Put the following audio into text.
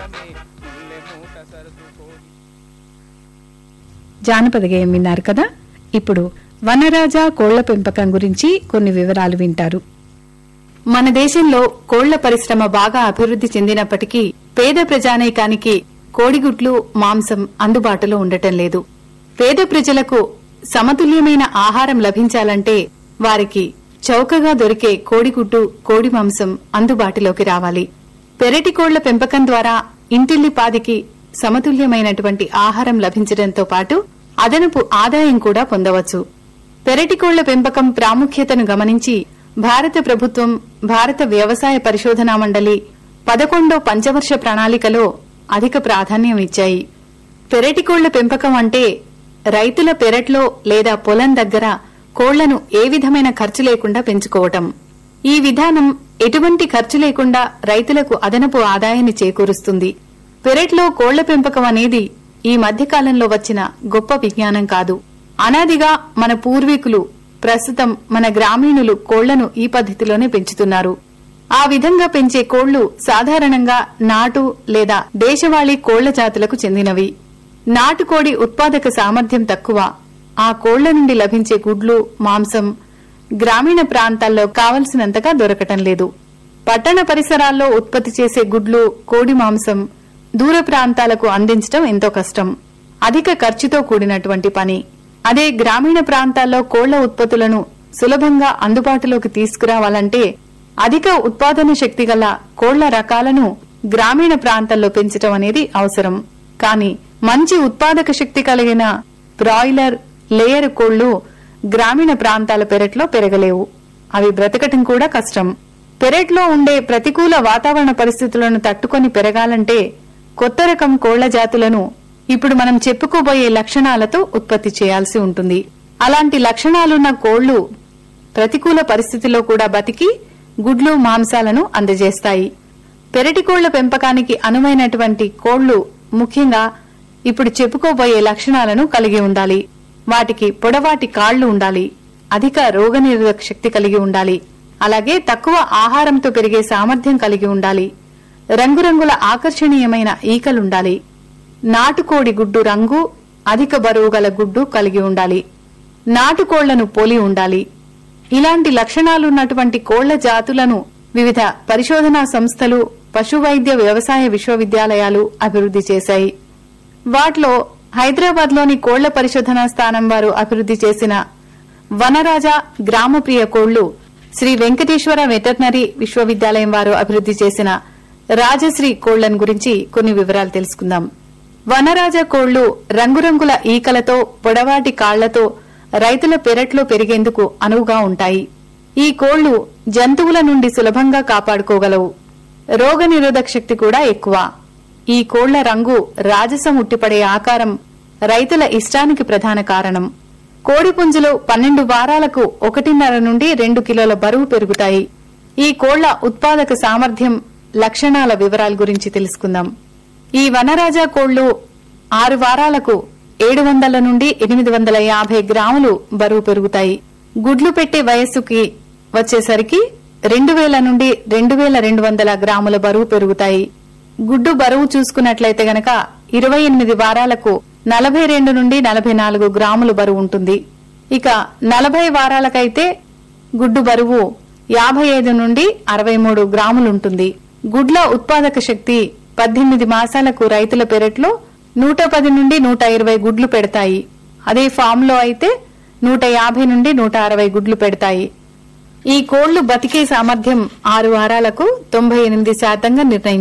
భారమే ముల్లె మూట సర్దుకోని జానపద గేయం విన్నారు కదా ఇప్పుడు వనరాజా కోళ్ల పెంపకం గురించి కొన్ని వివరాలు వింటారు మన దేశంలో కోళ్ల పరిశ్రమ బాగా అభివృద్ధి చెందినప్పటికీ పేద ప్రజానీకానికి కోడిగుడ్లు మాంసం అందుబాటులో ఉండటం లేదు పేద ప్రజలకు సమతుల్యమైన ఆహారం లభించాలంటే వారికి చౌకగా దొరికే కోడిగుడ్డు కోడి మాంసం అందుబాటులోకి రావాలి పెరటి కోళ్ల పెంపకం ద్వారా ఇంటిల్లిపాదికి సమతుల్యమైనటువంటి ఆహారం లభించడంతో పాటు అదనపు ఆదాయం కూడా పొందవచ్చు పెరటి కోళ్ల పెంపకం ప్రాముఖ్యతను గమనించి భారత ప్రభుత్వం భారత వ్యవసాయ పరిశోధనా మండలి పదకొండో పంచవర్ష ప్రణాళికలో అధిక ప్రాధాన్యం ఇచ్చాయి పెరటి కోళ్ల పెంపకం అంటే రైతుల పెరట్లో లేదా పొలం దగ్గర కోళ్లను ఏ విధమైన ఖర్చు లేకుండా పెంచుకోవటం ఈ విధానం ఎటువంటి ఖర్చు లేకుండా రైతులకు అదనపు ఆదాయాన్ని చేకూరుస్తుంది పెరట్లో కోళ్ల పెంపకం అనేది ఈ మధ్యకాలంలో వచ్చిన గొప్ప విజ్ఞానం కాదు అనాదిగా మన పూర్వీకులు ప్రస్తుతం మన గ్రామీణులు కోళ్లను ఈ పద్ధతిలోనే పెంచుతున్నారు ఆ విధంగా పెంచే కోళ్లు సాధారణంగా నాటు లేదా దేశవాళీ కోళ్ల జాతులకు చెందినవి నాటుకోడి ఉత్పాదక సామర్థ్యం తక్కువ ఆ కోళ్ల నుండి లభించే గుడ్లు మాంసం గ్రామీణ ప్రాంతాల్లో కావలసినంతగా దొరకటం లేదు పట్టణ పరిసరాల్లో ఉత్పత్తి చేసే గుడ్లు కోడి మాంసం దూర ప్రాంతాలకు అందించడం ఎంతో కష్టం అధిక ఖర్చుతో కూడినటువంటి పని అదే గ్రామీణ ప్రాంతాల్లో కోళ్ల ఉత్పత్తులను సులభంగా అందుబాటులోకి తీసుకురావాలంటే అధిక ఉత్పాదన శక్తి గల కోళ్ల రకాలను గ్రామీణ ప్రాంతాల్లో పెంచడం అనేది అవసరం కానీ మంచి ఉత్పాదక శక్తి కలిగిన బ్రాయిలర్ లేయర్ కోళ్లు గ్రామీణ ప్రాంతాల పెరట్లో పెరగలేవు అవి బ్రతకటం కూడా కష్టం పెరట్లో ఉండే ప్రతికూల వాతావరణ పరిస్థితులను తట్టుకొని పెరగాలంటే కొత్త రకం కోళ్ల జాతులను ఇప్పుడు మనం చెప్పుకోబోయే లక్షణాలతో ఉత్పత్తి చేయాల్సి ఉంటుంది అలాంటి లక్షణాలున్న కోళ్లు ప్రతికూల పరిస్థితిలో కూడా బతికి గుడ్లు మాంసాలను అందజేస్తాయి పెరటి కోళ్ల పెంపకానికి అనువైనటువంటి కోళ్లు ముఖ్యంగా ఇప్పుడు చెప్పుకోబోయే లక్షణాలను కలిగి ఉండాలి వాటికి పొడవాటి కాళ్లు ఉండాలి అధిక రోగనిరోధక శక్తి కలిగి ఉండాలి అలాగే తక్కువ ఆహారంతో పెరిగే సామర్థ్యం కలిగి ఉండాలి రంగురంగుల ఆకర్షణీయమైన ఈకలుండాలి నాటుకోడి గుడ్డు రంగు అధిక బరువు గల గుడ్డు కలిగి ఉండాలి నాటుకోళ్లను పోలి ఉండాలి ఇలాంటి లక్షణాలున్నటువంటి కోళ్ల జాతులను వివిధ పరిశోధనా సంస్థలు పశువైద్య వ్యవసాయ విశ్వవిద్యాలయాలు అభివృద్ధి చేశాయి వాటిలో హైదరాబాద్లోని కోళ్ల పరిశోధనా స్థానం వారు అభివృద్ధి చేసిన వనరాజ గ్రామప్రియ కోళ్లు శ్రీ వెంకటేశ్వర వెటర్నరీ విశ్వవిద్యాలయం వారు అభివృద్ధి చేసిన రాజశ్రీ కోళ్లను గురించి కొన్ని వివరాలు తెలుసుకుందాం వనరాజ కోళ్లు రంగురంగుల ఈకలతో పొడవాటి కాళ్లతో రైతుల పెరట్లో పెరిగేందుకు అనువుగా ఉంటాయి ఈ కోళ్లు జంతువుల నుండి సులభంగా కాపాడుకోగలవు రోగనిరోధక శక్తి కూడా ఎక్కువ ఈ కోళ్ల రంగు రాజసం ఉట్టిపడే ఆకారం రైతుల ఇష్టానికి ప్రధాన కారణం కోడి పుంజులు పన్నెండు వారాలకు ఒకటిన్నర నుండి రెండు కిలోల బరువు పెరుగుతాయి ఈ కోళ్ల ఉత్పాదక సామర్థ్యం లక్షణాల వివరాల గురించి తెలుసుకుందాం ఈ వనరాజా కోళ్లు ఆరు వారాలకు ఏడు వందల నుండి ఎనిమిది వందల యాభై గ్రాములు బరువు పెరుగుతాయి గుడ్లు పెట్టే వయస్సుకి వచ్చేసరికి రెండు వేల నుండి రెండు వేల రెండు వందల గ్రాముల బరువు పెరుగుతాయి గుడ్డు బరువు చూసుకున్నట్లయితే గనక ఇరవై ఎనిమిది వారాలకు నలభై రెండు నుండి నలభై నాలుగు గ్రాములు బరువు ఉంటుంది ఇక నలభై వారాలకైతే గుడ్డు బరువు యాభై ఐదు నుండి అరవై మూడు గ్రాములుంటుంది గుడ్ల ఉత్పాదక శక్తి పద్దెనిమిది మాసాలకు రైతుల పెరట్లో నూట పది నుండి నూట ఇరవై గుడ్లు పెడతాయి అదే ఫామ్ లో అయితే నూట యాభై నుండి నూట అరవై గుడ్లు పెడతాయి ఈ కోళ్లు బతికే సామర్థ్యం ఆరు వారాలకు తొంభై ఎనిమిది శాతంగా నిర్ణయించారు